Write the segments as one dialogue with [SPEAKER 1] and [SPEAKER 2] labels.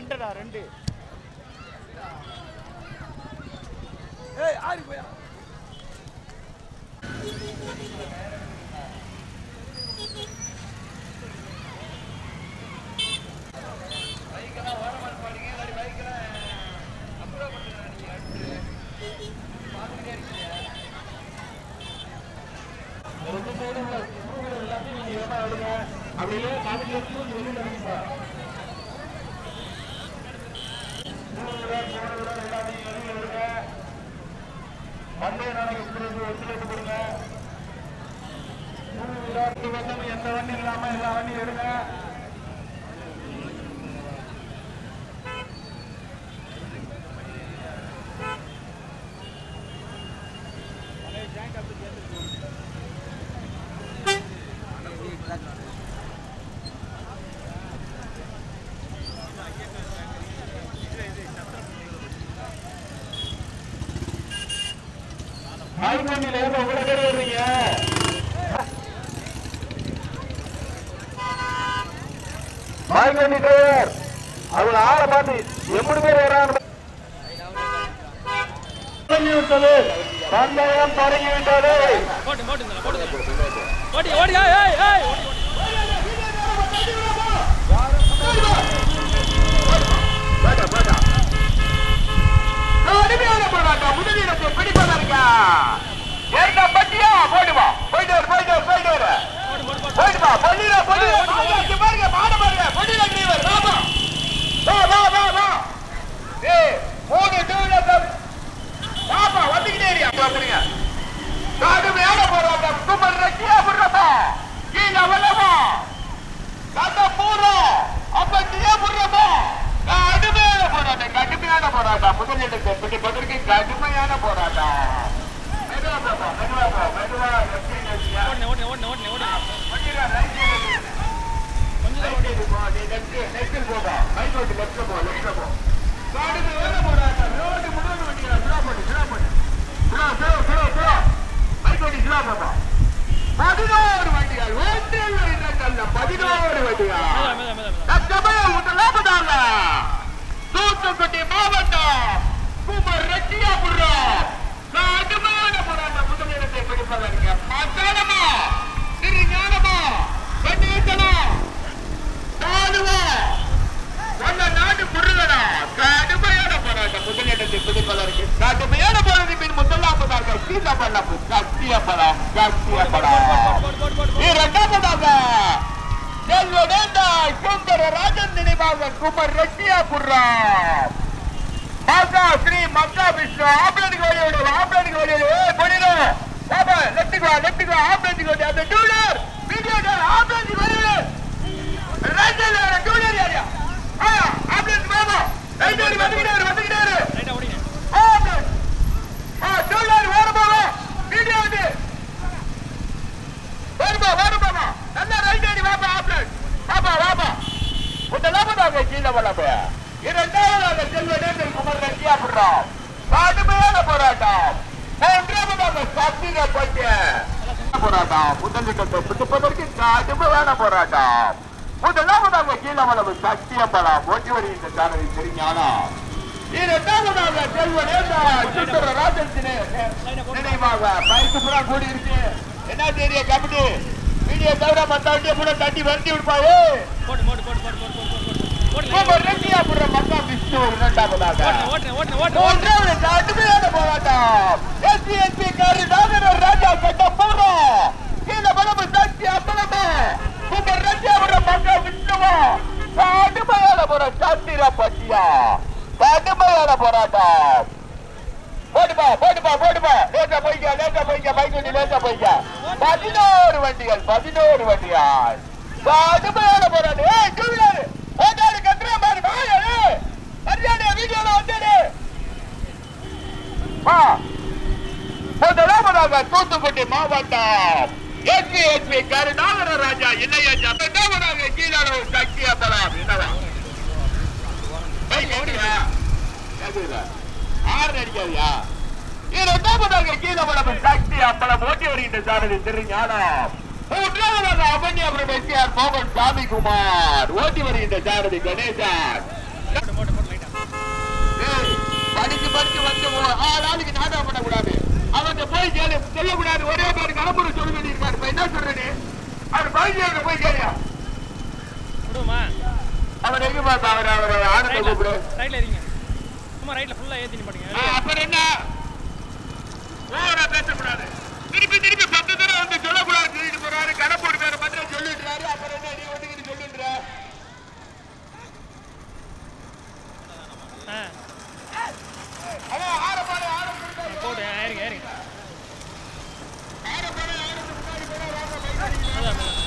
[SPEAKER 1] ரெண்டுடா ரெண்டு
[SPEAKER 2] ஏய் ஆடி போயா
[SPEAKER 3] அப்படியே காலையில தூங்கி வெளியில வந்துப்பா பந்தய நாளைக்கு பிறகு ஒத்துழைப்பு கொடுங்க இருபத்தி வருஷம் எந்த வண்டி இல்லாம எல்லா வண்டியும் எடுங்க மாய்கண்டியில இருந்து உங்களை பேர் வருவீங்க மாய்கண்டி டிரைவர் அவங்க ஆளை பார்த்து எப்படி பேர் வராங்க தொடங்கி விட்டது பந்தயம் தொடங்கி விட்டது
[SPEAKER 1] போட்டு போட்டு போட்டு ஓடி ஓடி ஏய் ஏய் ஏய்
[SPEAKER 3] கடுமையான போராட்டம் முதலிடத்தை பிடிப்பதற்கா என்ன பட்டியா போயிடுவா போயிட்டு வரு, போயிட்டு வரு, போயிட்டு வரு. போயிடுவா பொன்னில பொன்னில பாருங்க பாருங்க பாட பாருங்க பொன்னில டிரைவர் வாமா வா வா வா வா ஏய் மூணு டூ வீலர் வாப்பா வந்துக்கிட்டே இருக்கியா அப்பா புரியுங்க கடுமையான போராட்டம் சூப்பர் ரெட்டியா புடுறப்பா கீழே வரலமா கண்ட பூரம் அப்பட்டியே புடுறப்பா கடுமையான போராட்டம் கடுமையான போராட்டம் முதலிடத்தை பிடிப்பதற்கு கடுமையான போராட்டம் மெதுவா போப்பா மெதுவா போ மெதுவா எப்படி நினைச்சியா
[SPEAKER 1] ஓடுனே ஓடுனே ஓடுனே ஓடுனே ஓடுனே
[SPEAKER 3] வண்டியில ரைட் சைடு ரைட் சைடு போ நீ லெஃப்ட் லெஃப்ட் போடா ரைட் ரோட் லெஃப்ட் போ லெஃப்ட் போ கடுமையான போராட்டம் ரோடு முன்னாடி வண்டியில ஸ்லோ பண்ணு ஸ்லோ பண்ணு slow slow slow slow right road slow போப்பா பதினோரு வண்டிகள் ஒன்றில் இரண்டல்ல பதினோரு வண்டிகள்
[SPEAKER 1] மெதுவா மெதுவா மெதுவா
[SPEAKER 3] தற்சமயம் முதலாவதாக தூத்துக்குடி மாவட்டம் குமர் ரெட்டியாபுரம் கடுமையான போராட்டம் முதலிடத்தை பிடிப்பதற்கு மசானமா திருஞானமா கணேசனா சாலுவா வந்த நாடு முருகனா கடுமையான போராட்டம் முதலிடத்தை பிடிப்பதற்கு கடுமையான போராட்டத்தின் முதலாவதாக சீதபலம் சத்தியபலம் சத்தியபலம் இரண்டாவதாக செல்வனேந்தா சுந்தர ராஜன் நினைவாக குமர் ரெட்டியாபுரம் மாதா ஸ்ரீ மக்கா விஷ்ணு ஆம்பளனுக்கு வழியோடு ஆம்பளனுக்கு வழியோடு பண்ணிடு பாபா லெஃப்ட்டுக்கு வா லெஃப்ட்டுக்கு வா ஆம்பளனுக்கு வழி அந்த டூலர் வீடியோ ஆம்பளனுக்கு வழியோடு ரைட் சைடுல டூலர் ஏரியா ஆ ஆம்பளனுக்கு பாபா ரைட் சைடு வந்துக்கிட்டாரு வந்துக்கிட்டாரு
[SPEAKER 1] ரைட்டா ஓடிங்க
[SPEAKER 3] ஆம்பளன் ஆ டூலர் வேற பாபா வீடியோ வந்து வருமா வருமா நல்ல ரைட் அடி வாப்பா ஆப்லட் வாப்பா வாப்பா முதலாவதாக கீழே வளப்ப இரண்டாவதாக செல்வனேந்தர் குமர் ரெட்டியா புடுறோம் கடுமையான போராட்டம் மூன்றாவதாக சத்திர பஞ்ச போராட்டம் முதலிடத்தை பிடிப்பதற்கு கடுமையான போராட்டம் முதலாவதாக கீழே வளவு சத்திய பலம் ஓட்டி வருகின்ற சாரதி தெரிஞ்சானா இரண்டாவதாக செல்வனேந்தா சுந்தர ராஜன் நினைவாக பைக்கு புறா கூடி இருக்கு என்ன தெரிய கமிட்டி வீடியோ தவிர மத்த வண்டியை கூட தட்டி வரட்டி விடுப்பாரு
[SPEAKER 1] போட்டு போட்டு போட்டு போட்டு போட்டு போட்டு போட்டு
[SPEAKER 3] சூப்பர் ரெட்டியா புற மக்கா விஷ்ணு இரண்டாவதாக
[SPEAKER 1] ஓடுனே ஓடுனே ஓடுனே
[SPEAKER 3] மூன்றாவது கடுமையான போராட்டம் எஸ்பி எஸ்பி காரி நாகர் ராஜா கட்ட போறோம் கீழே பலமு சக்தி அப்பளமா சூப்பர் ரெட்டியா புற மக்கா விஷ்ணுவா கடுமையான போற சத்திர பட்டியா கடுமையான போராட்டம் போடுப்பா போடுப்பா போடுப்பா லேட்டா போய்க்க லேட்டா போய்க்க பைக் வண்டி லேட்டா போய்க்க பதினோரு வண்டிகள் பதினோரு வண்டிகள் கடுமையான போராட்டம் ஏய் டூ வீலர் ஓட்டாடு கட்டுற மாதிரி வாயாடு மரியாதை வீடியோல வந்தாடு வா முதலாவதாக தூத்துக்குடி மாவட்டம் எஸ்பி எஸ்பி கருணாகர ராஜா இல்லையா இரண்டாவதாக கீழான சக்தி அப்பலாம் என்னவா பைக் ஓடுங்க கேக்குதுல ஆறு அடிக்காதியா இரண்டாவதாக கீழே வளம் சக்தி அப்பளம் ஓட்டி வருகின்ற சாரதி திருஞானம் மூன்றாவதாக அபன்யாபுரம் எஸ்ஆர் மோகன் சாமிகுமார் ஓட்டி வருகின்ற சாரதி கணேசன்
[SPEAKER 1] போட்டு போட்டு போட்டு லைட்டா
[SPEAKER 3] ஏய், படிச்சு படிச்சு வந்து ஒரு ஆறு ஆளுக்கு நாடகம் பண்ணக்கூடாது அவங்க போய் கேளு சொல்லக்கூடாது ஒரே பேர் கடம்பூர் சொல்ல வேண்டியிருக்காரு இப்ப என்ன சொல்றேன்னு அவர் பகுதியாக போய் கேளியா
[SPEAKER 1] விடுவோமா
[SPEAKER 3] அவர் எங்க பார்த்தா அவர் அவர் ஆனந்த கூப்பிடு
[SPEAKER 1] ரைட்ல ரைட்ல இருங்க சும்மா ரைட்ல ஃபுல்லா ஏத்தி நிப்பாட்டுங்க
[SPEAKER 3] ஆ, அப்புறம் என்ன ஓவரா பேசக்கூடாது திருப்பி திருப்பி பத்து தடவை வந்து சொல்லக்கூடாது சொல்லிட்டு போறாரு கடப்பூர் பேரை மட்டும் சொல்லிடுறாரு அப்புறம் என்ன நீ வந்து சொல்லிடுற
[SPEAKER 1] ஆ
[SPEAKER 3] அதான் ஆரப்பாடு ஆரம்பிச்சு
[SPEAKER 1] போட்டு ஏறுங்க ஏறுங்க
[SPEAKER 3] ஆரப்பாடு ஆரம்பிச்சு முன்னாடி போனா வாங்க பைக் அடிக்கலாம்
[SPEAKER 1] அதான் அதான்.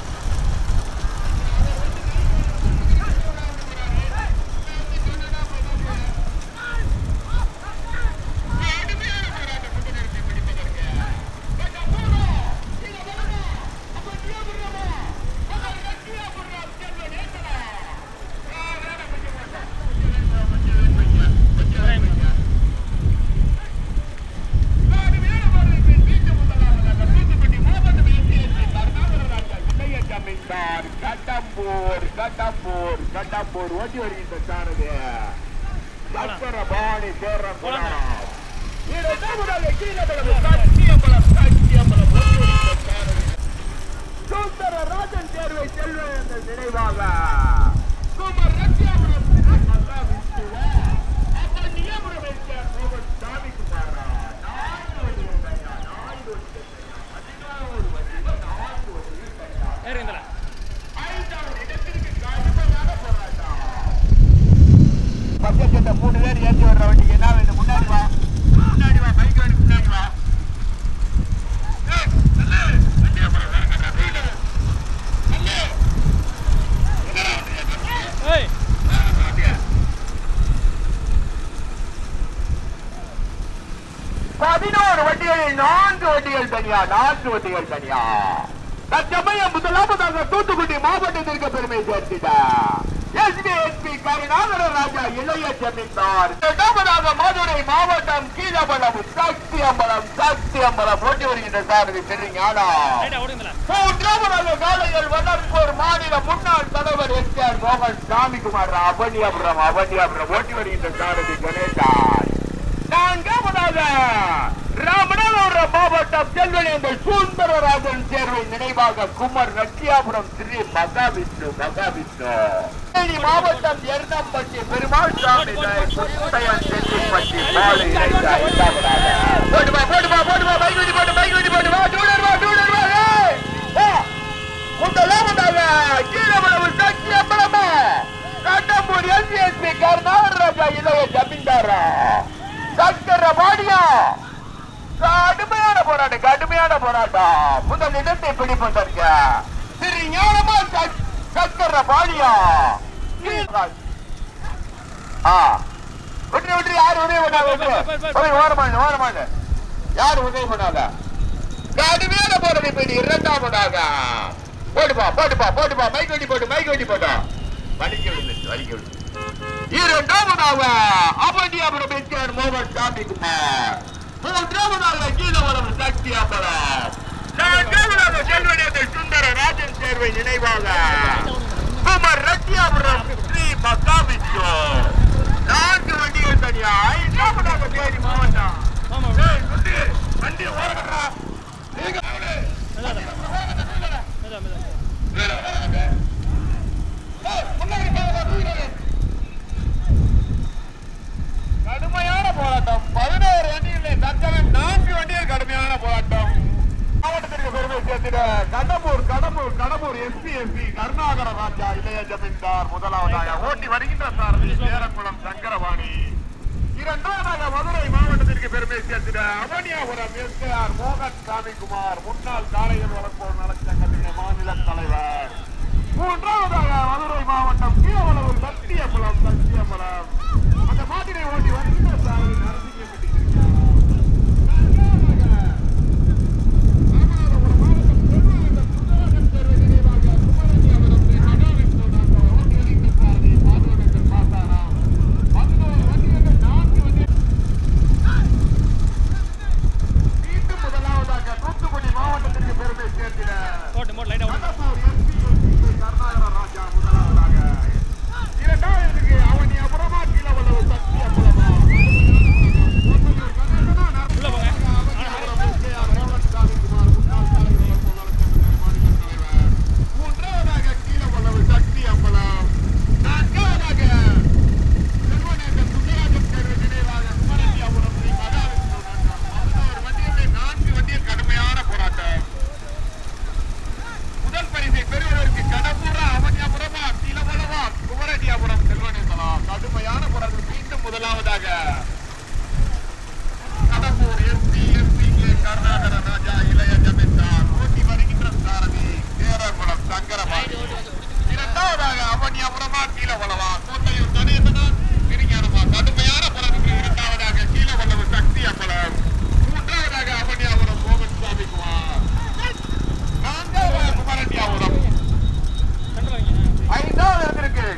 [SPEAKER 3] கடம்பூர் கடம்பூர் கடம்பூர் ஓட்டி வருகின்ற சாரது சக்கரபாணி சேரம் இரண்டாவதாக கீழபலம் சத்தியம்பலம் சத்தியம்பலம் ஓட்டி வருகின்ற சாரதி சுந்தர ராஜன் தேர்வை செல்வ என்ற நினைவாக குமர் ரத்தியாபுரம் மகா விஷ்ணுவா அப்ப நியமனம் வைத்தார் மோகன் சாமி குமாரா நான்கு வழிகள் கையா நான்கு வழிகள் கையா பதினாறு வழிகள் நான்கு வழிகள் கையா
[SPEAKER 1] ஏறுங்க இந்தல
[SPEAKER 3] ஐந்தாவது இடத்திற்கு கடுமையான போராட்டம் பக்கத்துல மூணு பேர் ஏற்றி வர்ற வண்டிக்கு என்ன வேணும் முன்னாடி வா முன்னாடி வா பைக் வேணும் முன்னாடி வா ஏய், நல்ல, வண்டியை போடு, வேணுங்கடா, வெயிலு. நல்ல. என்னடா வண்டியை கட்டி?
[SPEAKER 1] ஏய்
[SPEAKER 3] வண்டியை. பதினோரு வண்டிகளில் நான்கு வண்டிகள் தனியா நான்கு வண்டிகள் தனியா தற்சமயம் முதலாவதாக தூத்துக்குடி மாவட்டத்திற்கு பெருமை சேர்த்திட்டார் எஸ்பிஎஸ்பி கருணாகர ராஜா இளைய ஜமீன்தார் இரண்டாவதாக மதுரை மாவட்டம் கீழம்பலம் சக்தியம்பலம் சக்தியம்பலம் ஓட்டி வருகின்ற சாரதி தெரியுங்களா
[SPEAKER 1] ரைட்டா ஓடுங்க இந்தல
[SPEAKER 3] மூன்றாவதாக காலையில் வளர்ப்போர் மாநில முன்னாள் தலைவர் எஸ் ஆர் மோகன் சாமிக்குமார் அவனியாபுரம் அவனியாபுரம் ஓட்டி வருகின்ற சாரதி கணேசான் நான்காவதாக ராமநாதபுரம் மாவட்டம் செல்வனேந்தல் சுந்தரராஜன் சேர்வை நினைவாக குமர் நச்சியாபுரம் ஸ்ரீ மகாவிஷ்ணு மகாவிஷ்ணு தேனி மாவட்டம் எர்ணம்பட்டி பெருமாள் சாமி குத்தையன் செல்லிப்பட்டி மாலை இணைந்த ஐந்தாவதாக போட்டுமா போட்டுமா போட்டுமா பைக் வெட்டி போட்டு பைக் வெட்டி போட்டு வா டூலர் வா டூலர் வா ஏய்! வா முதலாவதாக கீழவளவு சத்தியம்பலமா கண்டம்பூர் எல்சிஎஸ்பி கருணாகரராஜா இளைய ஜமீன்தாரா சக்கர பாடியா கடுமையான போராட்டம் கடுமையான போராட்டம் முதல் இடத்தை பிடிப்பதற்க திரு ஞானமா சக்- சக்கர பாடியா ஆ விட்டு விட்டு யாரு உதவி பண்ணாங்க ஓரமான ஓரமான யாரு உதவி பண்ணாங்க கடுமையான போராட்டம் இப்ப இது இரண்டாவதாக போட்டுப்பா போட்டுப்பா போட்டுப்பா மைக் வெட்டி போட்டு மைக் வெட்டி போட்டா வலிக்க விழுந்துச்சு வலிக்க விழுந்து இரண்டாவதாக அவனியாபுரம் எஸ்ஆர் மோகன் சாமிக்குமார் மூன்றாவதாக கீழவரம் சக்தி அம்பலம் நான்காவதாக செல்வனேந்தல் சுந்தர ராஜன் சேர்வை நினைவாக குமர் ரத்தியாபுரம் ஸ்ரீ மகாவிஷ்ணு நான்கு வண்டிகள் தனியா ஐந்தாவதாக தேனி மாவட்டம்
[SPEAKER 1] ஆமா
[SPEAKER 3] ஏய், குட்டி, வண்டியை ஓரங்கடா. நீங்க அவனு.
[SPEAKER 1] அதான் அதான் அதான் அதான்
[SPEAKER 3] கீழே வராதே. ஏய், முன்னாடி போகாத, தூக்கிடாதே. கடுமையான போராட்டம் பதினோரு வண்டிகளில் தற்சமயம் நான்கு வண்டிகள் கடுமையான போராட்டம் மாவட்டத்திற்கு பெருமை சேர்த்திட கடம்பூர் கடம்பூர் கடம்பூர் எஸ்பி எம்பி கருணாகர ராஜா இளைய ஜமீன்தார் முதலாவதாக ஓட்டி வருகின்ற சாரதி சேரக்குளம் சங்கரவாணி இரண்டாவதாக மதுரை மாவட்டத்திற்கு பெருமை சேர்த்திட அவனியாபுரம் எஸ் ஆர் மோகன் சாமிக்குமார் முன்னாள் காளைகள் வளர்ப்போர் நலச்சங்கத்தின் மாநில தலைவர் மூன்றாவதாக மதுரை மாவட்டம் கீழவளவு சத்தியபுலம் சத்தியபுலம் அந்த மாதிரியை ஓட்டி வருகின்ற சாரதி நரசிங்கப்பட்டிருக்கிறார் ராமநாதபுரம் மாவட்டம் திருவாரூர் சுந்தரகன் தேர்வு நினைவாக குமரனியாபுரம் ஸ்ரீ மகாவிஷ்ணு நாங்கள் ஓட்டி வருகின்ற சாரதி பாதுகாப்பு பார்த்தாராம் பதினோரு வண்டிகள் நான்கு வண்டிகள் மீண்டும் முதலாவதாக தூத்துக்குடி மாவட்டத்திற்கு பெருமை சேர்த்திட
[SPEAKER 1] போட்டு போட்டு லைட்டா ஓடுங்க
[SPEAKER 3] கடம்பூர் எம்பி கருணாகர ராஜா முதலாவதாக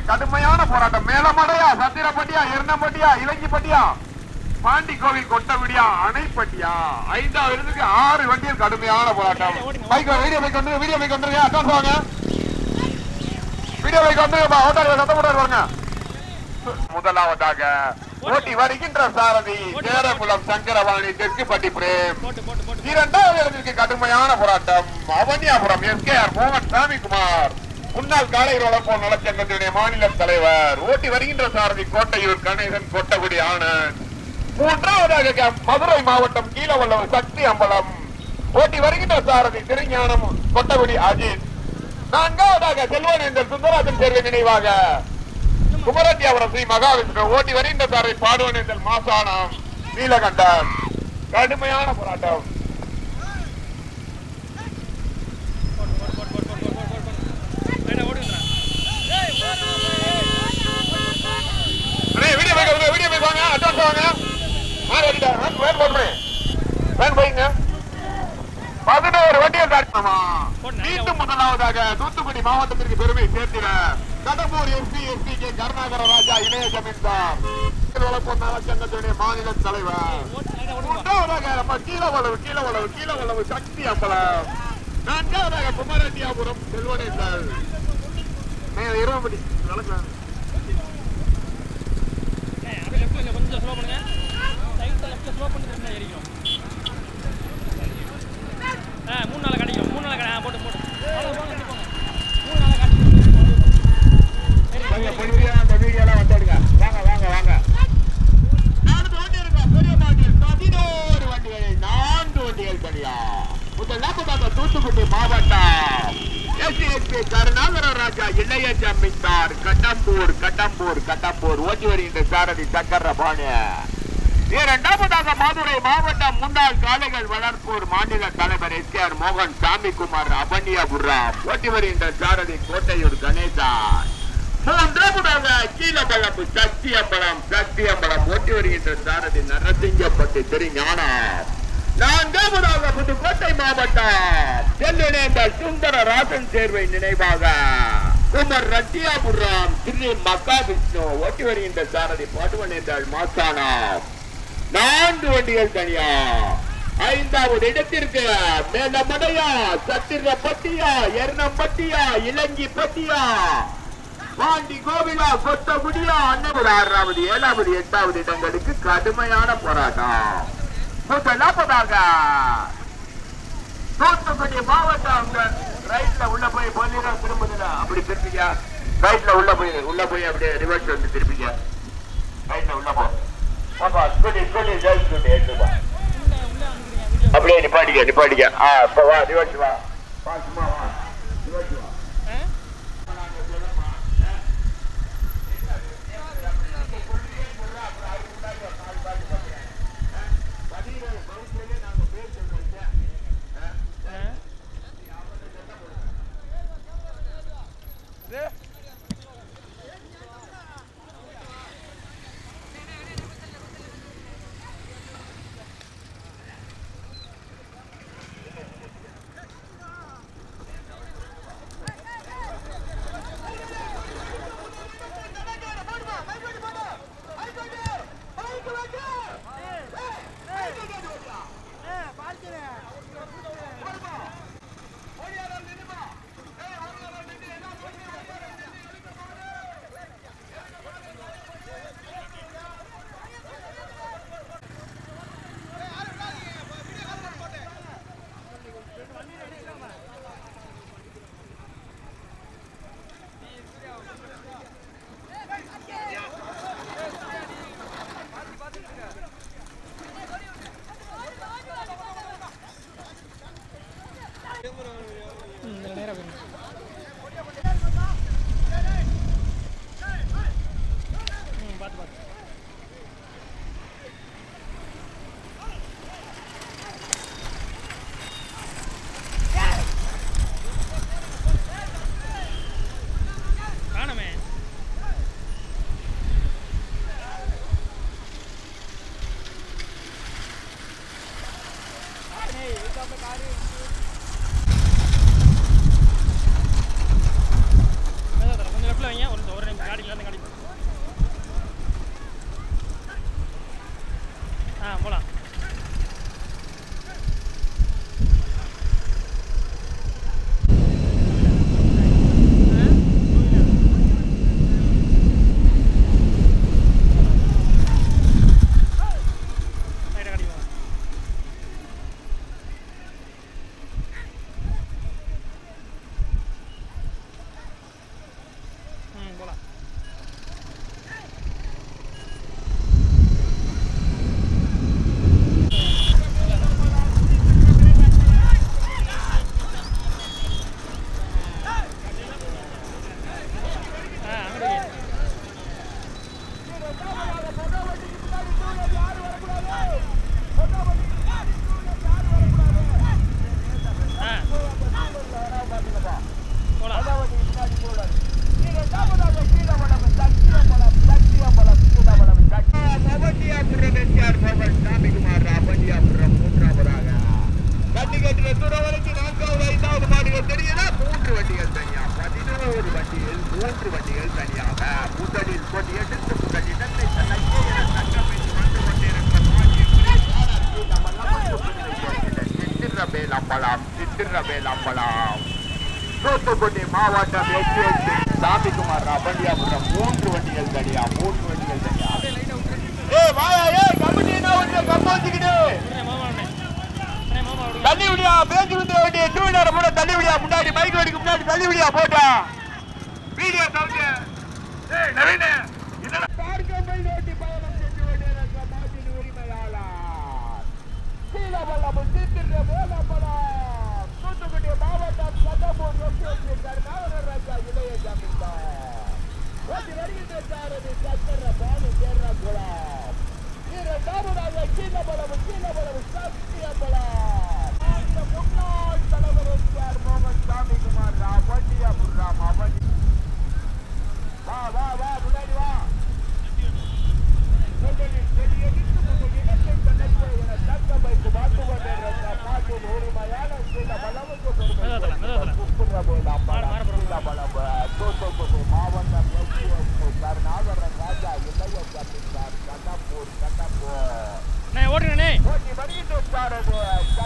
[SPEAKER 3] கடுமையான போராட்டம் மேலமடையா சத்திரப்பட்டியா எருணப்பட்டியா இலங்கிப்பட்டியா பாண்டி கோவில் கொட்டவிடியா அணைப்பட்டியா ஐந்தாவது இடத்துக்கு ஆறு வண்டியில் கடுமையான போராட்டம் பைக் வீடியோ பைக் வந்து வீடியோ பைக் வந்துருங்க அட்வான்ஸ் வாங்க வீடியோ பைக் வந்துருங்கப்பா ஓட்டாரி சத்தம் போட்டாரு வாங்க முதலாவதாக ஓட்டி வருகின்ற சாரதி சேரகுளம் சங்கரவாணி தெற்குப்பட்டி பிரேம்
[SPEAKER 1] போட்டு போட்டு போட்டு
[SPEAKER 3] இரண்டாவது இடத்திற்கு கடுமையான போராட்டம் அவனியாபுரம் எஸ்கேஆர் மோகன் சாமிக்குமார் முன்னாள் காலை வளர்ப்போர் நலச்சங்கத்தினுடைய மாநில தலைவர் ஓட்டி வருகின்ற சாரதி கோட்டையூர் கணேசன் கொட்டகுடி ஆனந்த் மூன்றாவதாக க- மதுரை மாவட்டம் கீழவல்லவர் சக்தி அம்பலம் ஓட்டி வருகின்ற சாரதி திருஞானம் கொட்டகுடி அஜித் நான்காவதாக செல்வனேந்தர் சுந்தராஜன் சேர்வை நினைவாக குமரட்டியாபுரம் ஸ்ரீ மகாவிஷ்ணு ஓட்டி வருகின்ற சாரதி பாடுவனேந்தல் மாசானம் நீலகண்டன் கடுமையான போராட்டம்
[SPEAKER 1] போட்டு போட்டு போட்டு போட்டு போட்டு போட்டு போட்டு வேணா ஓடுங்கடா ஏய்
[SPEAKER 3] அண்ணே, வீடியோ பைக் வருங்க, வீடியோ பைக் வாங்க, அட்வான்ஸ் வாங்க. மாடு வெட்டிட்டா, வேன் வேன் போடுறேன். வேன் பைக்குங்க. பதினோரு வண்டியை start பண்ணலாம். மீண்டும் முதலாவதாக தூத்துக்குடி மாவட்டத்திற்கு பெருமை சேர்த்திட Kadambur SP SP K Karunakara Raja இளைய ஜமீன்தார் வளர்ப்போர் நலச்சங்கத்தினுடைய மாநில தலைவர்
[SPEAKER 1] ஓட்டு லைனா ஓடுங்க
[SPEAKER 3] மூன்றாவதாக நம்ம கீழவளவு கீழவளவு கீழவளவு சக்தி அம்பலம் நான்காவதாக குமரட்டியாபுரம் செல்வனேசல் இருபது விளக்கலாம்
[SPEAKER 1] ஏய் அப்படியே லெஃப்ட்ல கொஞ்சம் ஸ்லோ பண்ணுங்க ரைட்ல லெஃப்ட்ல ஸ்லோ பண்ணி திரும்ப ஏறிக்கும் ஆ மூணு நாள் கிடைக்கும் மூணு நாள் கிடைக்கும் போட்டு போட்டு போங்க போங்க இங்க போங்க மூணு நாள் கிடைக்கும்
[SPEAKER 3] கொஞ்சம் பொறுமையா அந்த வீடியோலாம் வந்துடுங்க வாங்க வாங்க வாங்க நான்கு வண்டிகள் பெரிய வண்டிகள் பதினோரு வண்டிகள் நான்கு வண்டிகள் தனியா முதலாவதாக தூத்துக்குடி மாவட்டம் எஸ்எஸ்பி கருணாகர ராஜா இளைய ஜமீன்தார் கட்டம்பூர் கட்டம்பூர் கட்டம்பூர் ஓட்டி வருகின்ற சாரதி சக்கர பாணிய இரண்டாவதாக மதுரை மாவட்டம் முன்னாள் காளைகள் வளர்ப்போர் மாநில தலைவர் எஸ் கே ஆர் மோகன் சாமிக்குமார் அபன்யாபுரம் ஓட்டி வருகின்ற சாரதி கோட்டையூர் கணேசன் மூன்றாவதாக கீழபலம் சக்தி அம்பலம் சக்தி அம்பலம் ஓட்டி வருகின்ற சாரதி நரசிங்கப்பட்டு திருஞானம் நான்காவதாக புதுக்கோட்டை மாவட்டம் செல்லினேந்தர் சுந்தர ராசன் சேர்வை நினைவாக குமர் ரத்தியாபுரம் திரு மக்கா விஷ்ணு ஓட்டி வருகின்ற சாரதி பாட்டுவனேந்தாள் மாசானம் நான்கு வண்டிகள் தனியா ஐந்தாவது இடத்திற்கு மேலமடையா சத்திரப்பட்டியா எர்ணம்பட்டியா இலங்கி பட்டியா பாண்டி கோவிலா கொத்தகுடியா அன்னபுர ஆறாவது ஏழாவது எட்டாவது இடங்களுக்கு கடுமையான போராட்டம் முதலாவதாக தூத்துக்குடி மாவட்டம் ரைட்ல உள்ள போய் பொன்னிரா திரும்புதுல அப்படி திருப்பிக்க ரைட்ல உள்ள போய் உள்ள போய் அப்படியே ரிவர்ஸ் வந்து திருப்பிக்க ரைட்ல உள்ள போ பாப்பா ஸ்கூட்டி ஸ்கூட்டி ஜெய் ஸ்கூட்டி எடுத்துப்பா அப்படியே நிப்பாட்டிக்க நிப்பாட்டிக்க ஆ இப்ப வா ரிவர்ஸ் வா வா சும்மா வா ரிவர்ஸ் வா
[SPEAKER 1] கடிக்கல அந்த கடிப்போம் ஆ போலாம் ரைட்டா கடிப்போம் ம் போலாம் ஆ அங்கே ஆ போலாம்
[SPEAKER 3] மூன்று வண்டிகள் தனியா பதினோரு வண்டிகள் மூன்று வண்டிகள் தனியாக முதலில் கொடி எடுத்து முதல் இடத்தை தனக்கே என தங்கமைத்து வந்து கொண்டிருக்கும் சித்திரவேல் அம்பலம் சித்திரவேல் அம்பலம் தூத்துக்குடி மாவட்டம் எட்டு எட்டு சாமிக்குமார் ராபண்டியாபுரம் மூன்று வண்டிகள் தனியா மூன்று வண்டிகள் தனியா ஏய் வாயா ஏய் கமிட்டி என்ன வந்து கம்போசிக்கிட்டு
[SPEAKER 1] அண்ணே மாமா அண்ணே அண்ணே மாமா விடுங்க
[SPEAKER 3] தள்ளி விடியா பேச்சு விட்டு வேண்டிய டூ வீலரை போட தள்ளி விடியா முன்னாடி பைக் வெடிக்கு முன்னாடி தள்ளி விடியா போட்டா வீடியோ சவுண்ட் ஏய் நவீன இதெல்லாம் பார்க்க பை ஓட்டி பயணம் செஞ்சு கொண்டிருக்க மாட்டின் உரிமையாளர் சீலவல்லம் சித்திர வேலப்படம் தூத்துக்குடி மாவட்டம் சட்டமூர் ஒட்டி கருணாகர ராஜா இளைய ஜமீன்தார் ஓட்டி வருகின்ற சாரதி சக்கர பானு கேரகுலாம் இரண்டாவதாக கீழபலம் கீழபலம் சத்தியபலம் அந்த முன்னாள் தலைவர் எஸ்ஆர் மோகன் சாமிக்குமார் ராவ் வண்டியாபுரம் அவனி வா வா வா முன்னாடி வா முதலில் வெளியெடுத்து முதல் இடத்தை தனக்கு என தக்க வைத்து பார்த்து கொண்டிருந்த நாட்டின் உரிமையாளர் கீழபலமுக்கு
[SPEAKER 1] மெதுவா மெதுவா
[SPEAKER 3] பெருமை சுப்பிரமணியம்
[SPEAKER 1] மாறு, மாறு, மாறு.
[SPEAKER 3] கீழபலம் தூத்துக்குடி மாவட்டம் எஸ்சி கருணாகரன் ராஜா இளைய ஜமீன்தார் கண்ணப்பூர் கண்ணப்பூர்
[SPEAKER 1] அண்ணே ஓட்டுங்கண்ணே
[SPEAKER 3] ஓட்டி வருகின்ற சாரதி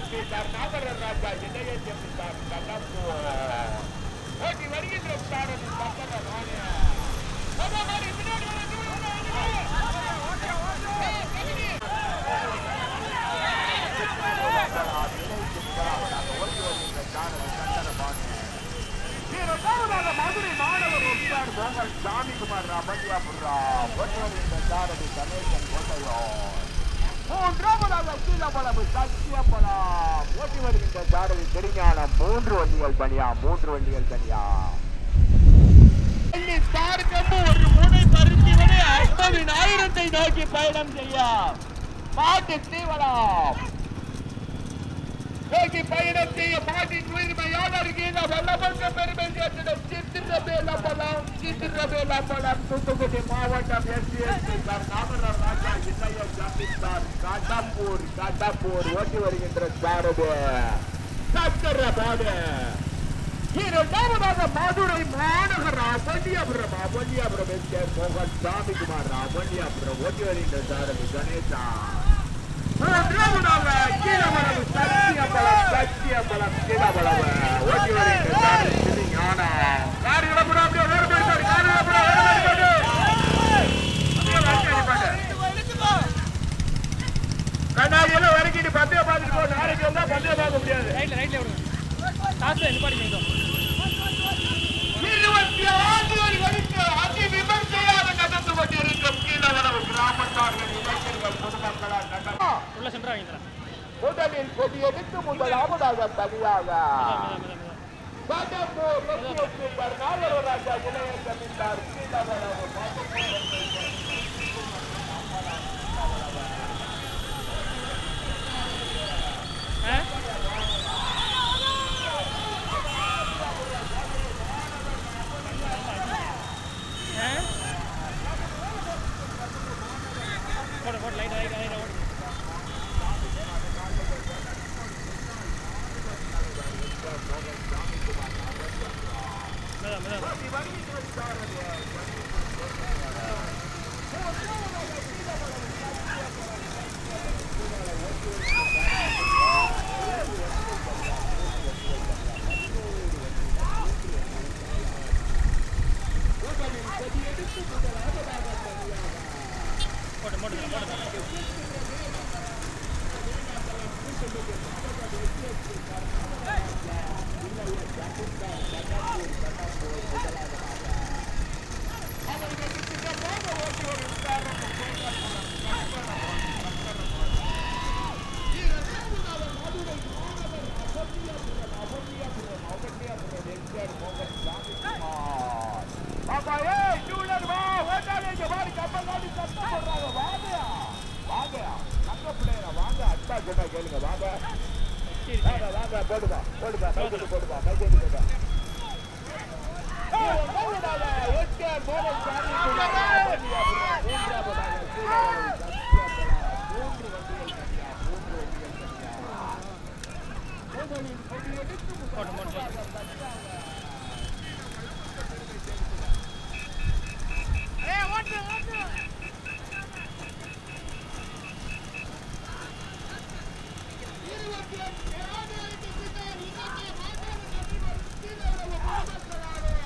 [SPEAKER 3] ஜாம்பிட்டார் நாகரன் ராஜா இளைய ஜம்பிட்டார் கடம்பு ஓட்டி வருகின்ற சாரதி சக்கர மாடு அதே மாதிரி பின்னாடி வந்து மதுரை மாணவர் ஒப்பியார் மோகன் சாமிக்குமார் ரமணியாபுரா ஒருவர் இந்த சாரதி கணேசன் கோட்டையோ மூன்றாவதாக கீழப்பளவு சத்தியப்பலம் ஓட்டி வருகின்ற சாரதி திருஞானம் மூன்று வண்டிகள் பணியா மூன்று வண்டிகள் தனியா ஒரு முனை பருத்திவனை ஐம்பதின் ஆயிரத்தை நோக்கி பயணம் செய்ய மாட்டு தீவனம் நோக்கி பயணம் செய்ய மாட்டின் உரிமையாளர் கீழே வல்லமன்ற பெருமை சேர்த்திடும் சித்திரபேலப்பலம் சித்திரபேலப்பலம் தூத்துக்குடி மாவட்டம் எஸ்பிஎஸ்சி நாமரர் ராஜா இளைய ஜமீன்தார் கடம்பூர் கடம்பூர் ஓட்டி வருகின்ற சாரது சக்கரபாடு இரண்டாவதாக மதுரை மாநகர் அபன்யாபுரம் அபன்யாபுரம் எஸ் கே மோகன் சாமிக்குமார் அபன்யாபுரம் ஓட்டி வருகின்ற சாரதி கணேசா மூன்றாவதாக கீழவளவு சத்தியபலம் சத்தியபலம் கீழவளவு ஓட்டி வருகின்ற சாரதி திரு ஞானா கார் இடப்புறம் அப்படியே வேறு போயிட்டாரு கார் இடப்புறம் வேறு போயிட்டாரு கண்ணாடி எல்லாம் வரைக்கிட்டு பந்தய பார்த்துட்டு போ நாளைக்கு வந்தா பந்தய பார்க்க முடியாது
[SPEAKER 1] ரைட்ல ரைட்ல விடுங்க காசு நிப்பாடி இதோ
[SPEAKER 3] இருபத்தி ஆண்டுகள் வரைக்கு அதி விமர்சையாக நடந்து கொண்டிருக்கும் கீழவளவு கிராமத்தார்கள் இளைஞர்கள் பொதுமக்களால் நடக்கும்
[SPEAKER 1] உள்ள சென்டரா வாங்கிக்கலாம்
[SPEAKER 3] முதலில் கொடியெடுத்து முதலாவதாக தனியாக
[SPEAKER 1] மிதா மிதா மிதா
[SPEAKER 3] கடம்பூர் லட்சுமி சூப்பர் நாகரராஜா இளைய ஜமீன்தார் கீழவளவு
[SPEAKER 1] ஆ ஆ போடு போடு லைட் லைட் லைட் ஓடு மிதா மிதா போட்டு போட்டு போட்டு
[SPEAKER 3] அப்பா, ஏய், ஜூனியர் வா, ஓட்டாளி இங்க பாரு, கப்பங்காடி சத்தம் போடுறாங்க, வாங்கயா, வாங்கயா, தங்க பிள்ளைங்களா, வாங்க, அத்தா சொன்னா கேளுங்க, வாங்க. வாங்க, வாங்க, போடுப்பா, போடுப்பா, மைக்கேலி போடுப்பா, மைக்கேலி போடுப்பா. ஏய், மூணாவதா, எஸ்கேஆர் மோகன் சாமி குமார், மூன்றாவதாக சீலவரம் சத்யாபலா, மூன்று வண்டிகள் தனியா, மூன்று வண்டிகள் தனியா. முதலில் கொடியெடுத்து
[SPEAKER 1] போட்டு போட்டு போட்டு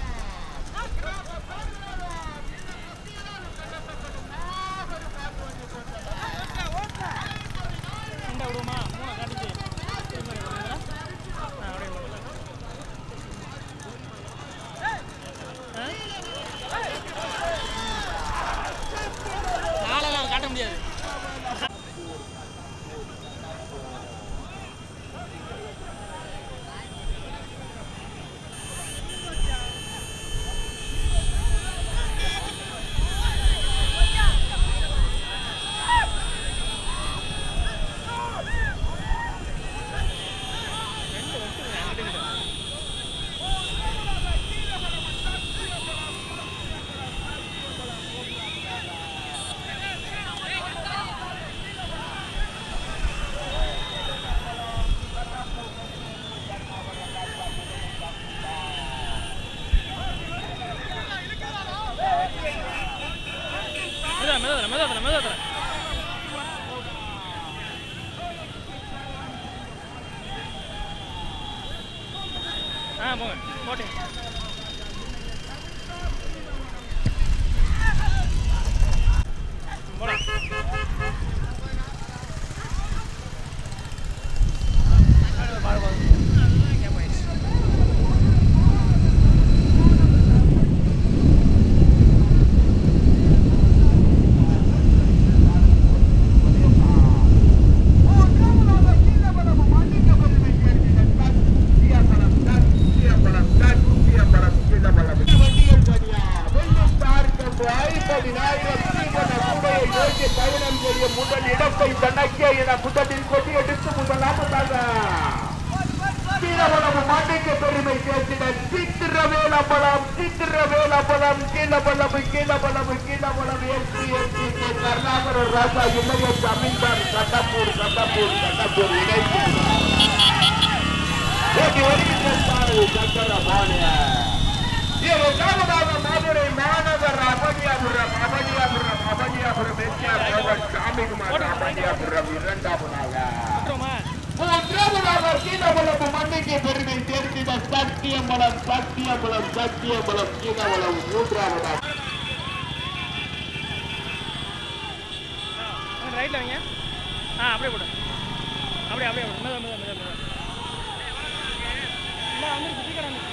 [SPEAKER 3] முதலில்
[SPEAKER 1] ஆ போங்க போட்டேன் போலாம்
[SPEAKER 3] முதல் இடத்தை தனக்கே என முதலில் கொடி எடுத்து முதலாவதாக கீழவளவு மாட்டுக்கு பெருமை சேர்த்திட சித்திரவேலம்பலம் சித்திரவேலம்பலம் கீழவளவு கீழவளவு கீழவளவு ஏற்றி ஏற்றி கருணாகர ராஜா இளைய ஜமீன்தார் கட்டப்பூர் கட்டப்பூர் கட்டப்பூர் இணைப்பு ஓட்டி வருகின்றார் சக்கரபாணிய இரண்டாவதாக மதுரை மாநகர் அபனியாபுரம் அபனியாபுரம் அபனியாபுரம் எஸ்ஆர் சாமிகுமார் அபனியாபுரம் இரண்டாவதாக
[SPEAKER 1] விட்டுருமா
[SPEAKER 3] மூன்றாவதாக கீழவளவு மண்ணுக்கு பெருமை சேர்த்திட சத்தியம்பலம் சத்தியம்பலம் சத்தியம்பலம் கீழவளவு மூன்றாவதாக
[SPEAKER 1] ரைட்டில் வைங்க ஆ அப்படியே போடு அப்படியே அப்படியே போடு மெதுவா மெதுவா மெதுவா மெதுவா இல்லை வந்து ஸ்பீக்கர் வந்து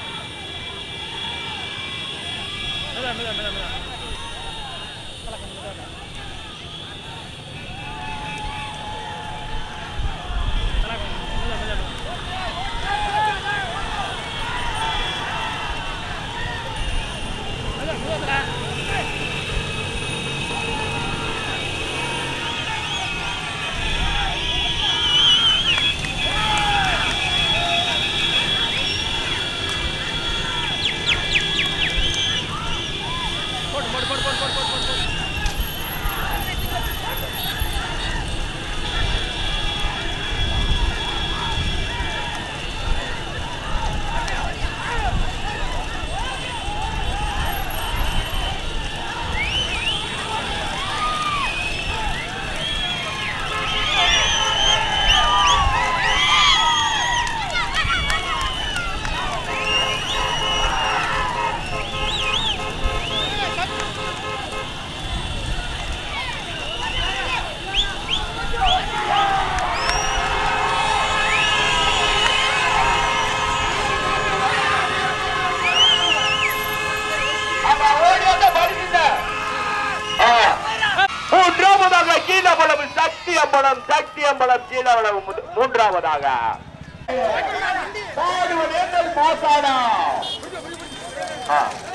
[SPEAKER 1] மெதுவா மெதுவா மெதுவா மெதுவா கலக்கம் மெதுவா கலக்கம் மெதுவா மெதுவா மெதுவா மெதுவா மெதுவா போடு போடு போடு போடு போடு போடு போடு போடு
[SPEAKER 3] அந்த ஓடி வந்த பரிசுல மூன்றாவதாக கீழவளவு சத்தியம்பலம் சத்தியம்பலம் கீழவளவு முது- மூன்றாவதாக பாடுவது எங்கள் மாசாடா ஆ.